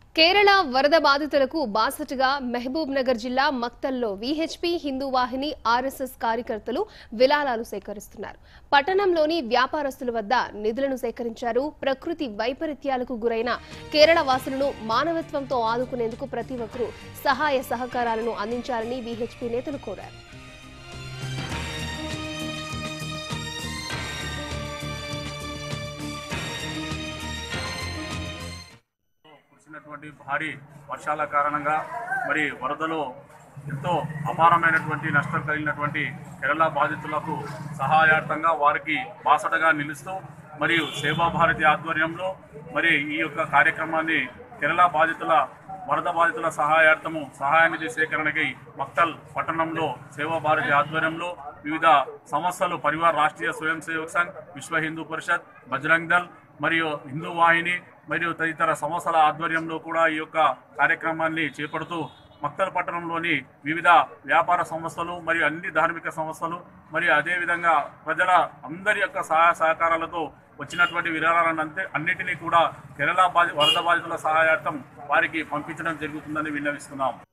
కేరళ వరద బాధితులకు బాసటగా మహబూబ్ నగర్ జిల్లా మక్తల్లో విహెచ్పి హిందూ వాహిని ఆర్ఎస్ఎస్ కార్యకర్తలు విలాలాలు సేకరిస్తున్నారు పట్టణంలోని వ్యాపారస్తుల వద్ద నిధులను సేకరించారు ప్రకృతి వైపరీత్యాలకు గురైన కేరళ వాసులను మానవత్వంతో ఆదుకునేందుకు ప్రతి ఒక్కరూ సహాయ సహకారాలను అందించాలని విహెచ్పి నేతలు కోరారు కురిసినటువంటి భారీ వర్షాల కారణంగా మరి వరదలో ఎంతో అపారమైనటువంటి నష్టం కలిగినటువంటి కేరళ బాధితులకు సహాయార్థంగా వారికి బాసటగా నిలుస్తూ మరియు సేవాభారతి ఆధ్వర్యంలో మరి ఈ యొక్క కార్యక్రమాన్ని కేరళ బాధితుల వరద బాధితుల సహాయార్థము సహాయ నిధి సేకరణకై మక్తల్ పట్టణంలో సేవాభారతి ఆధ్వర్యంలో వివిధ సంస్థలు పరివార్ రాష్ట్రీయ స్వయం సేవక్ సంఘ్ విశ్వ హిందూ పరిషత్ బజరంగ్ దల్ మరియు హిందూ వాహిని మరియు తదితర సంస్థల ఆధ్వర్యంలో కూడా ఈ యొక్క కార్యక్రమాన్ని చేపడుతూ మక్తల్ పట్టణంలోని వివిధ వ్యాపార సంస్థలు మరియు అన్ని ధార్మిక సంస్థలు మరియు అదేవిధంగా ప్రజల అందరి యొక్క సహాయ సహకారాలతో వచ్చినటువంటి విరాళాలను అంతే అన్నిటినీ కూడా కేరళ బాధి వరద బాధితుల సహాయార్థం వారికి పంపించడం జరుగుతుందని విన్నవిస్తున్నాం